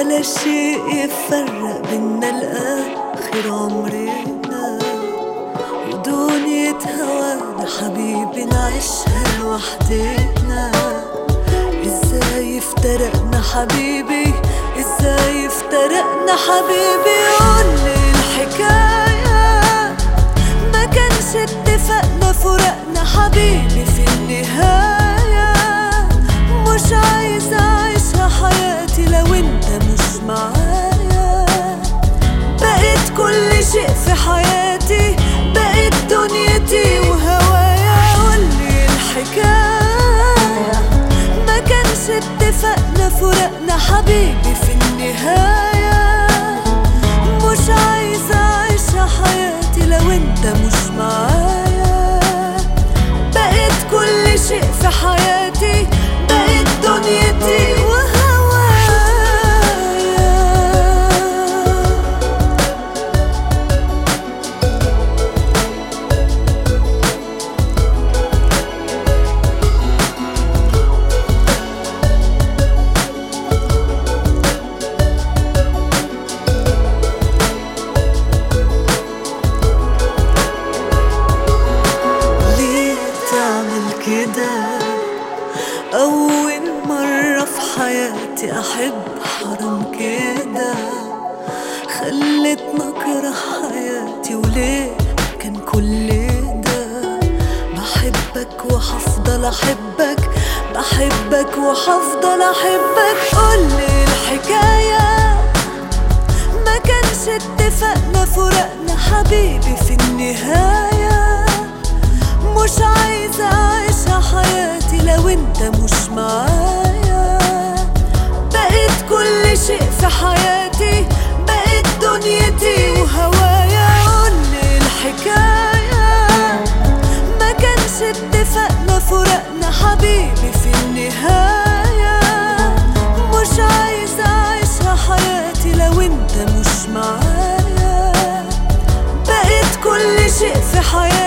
ولا شيء يفرق بينا لآخر عمرنا ودنيا هوانا حبيبي نعيشها لوحدنا ازاي افترقنا حبيبي ازاي افترقنا حبيبي قولي الحكاية ما كانش اتفقنا فرقنا حبيبي في النهاية مش عايزة أعيشها حياتي لو انت مش معايا بقيت كل شيء في حياتي بقيت دنيتي وهوايا قولي الحكاية ما كانش اتفقنا فرقنا حبيبي في النهاية مش عايزة أعيشها حياتي لو انت مش معايا بقيت كل شيء في حياتي بقيت دنيتي وهوايا ليه تعمل كده أول مرة في حياتي أحب حرام كده خلتني أكره حياتي وليه كان كل ده بحبك وحفضل أحبك بحبك وحفضل أحبك قولي الحكاية ما كانش اتفقنا فرقنا حبيبي في النهاية مش عايزة أعيشها حياتي لو انت مش معايا بقيت كل شيء في حياتي بقيت دنيتي وهوايا قولي الحكاية ما كانش اتفقنا فرقنا حبيبي في النهاية مش عايزة أعيشها حياتي لو انت مش معايا بقيت كل شيء في حياتي